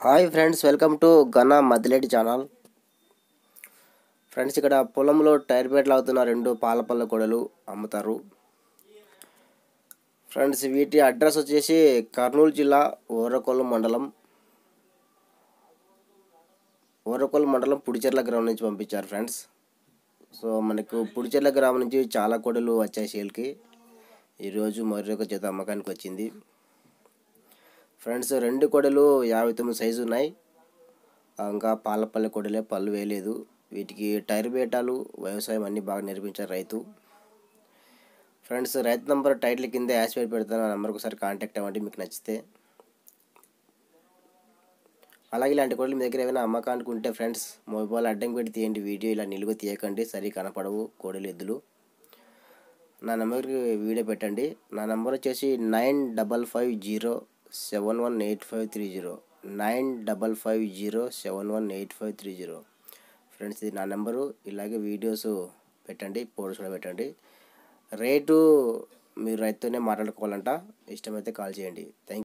hi friends welcome to ఘన Madileti channel friends ఇక్కడ పొలంలో టైర్ బెడ్లు అవుతున్న రెండు పాలపల్ల కొడలు అమ్ముతారు ఫ్రెండ్స్ వీటి అడ్రస్ వచ్చేసి కర్నూలు జిల్లా ఓరకొల్లు మండలం ఓరకొల్లు మండలం పుడిచెర్ల గ్రామం నుంచి పంపించారు ఫ్రెండ్స్ సో మనకు పుడిచెర్ల గ్రామం నుంచి చాలా కొడలు వచ్చాయి సేల్కి ఈరోజు మరొక జత అమ్మకానికి వచ్చింది ఫ్రెండ్స్ రెండు కొడలు యాభై తొమ్మిది సైజు ఉన్నాయి ఇంకా పాలపల్లి కొడలే పళ్ళు వేయలేదు వీటికి టైర్ బేటాలు వ్యవసాయం అన్నీ బాగా నేర్పించారు రైతు ఫ్రెండ్స్ రైతు నంబర్ టైటిల్ కింద యాష్ పేరు పెడతాను ఆ నెంబర్కి ఒకసారి కాంటాక్ట్ అవ్వండి మీకు నచ్చితే అలాగే ఇలాంటి కొడలు మీ దగ్గర ఏమైనా అమ్మకానికి ఉంటే ఫ్రెండ్స్ మొబైల్ అడ్డం పెట్టి తీయండి వీడియో ఇలా నిలుగు తీయకండి సరి కనపడవు కోడలు ఎద్దులు నా నెంబర్కి వీడియో పెట్టండి నా నెంబర్ వచ్చేసి nine double five zero seven one eight five three zero nine double five zero seven one eight five three zero friends ఇది నా నెంబరు ఇలాగే వీడియోస్ పెట్టండి ఫోటోస్ కూడా పెట్టండి రేటు మీరు రైతుతోనే మాట్లాడుకోవాలంట ఇష్టమైతే కాల్ చేయండి థ్యాంక్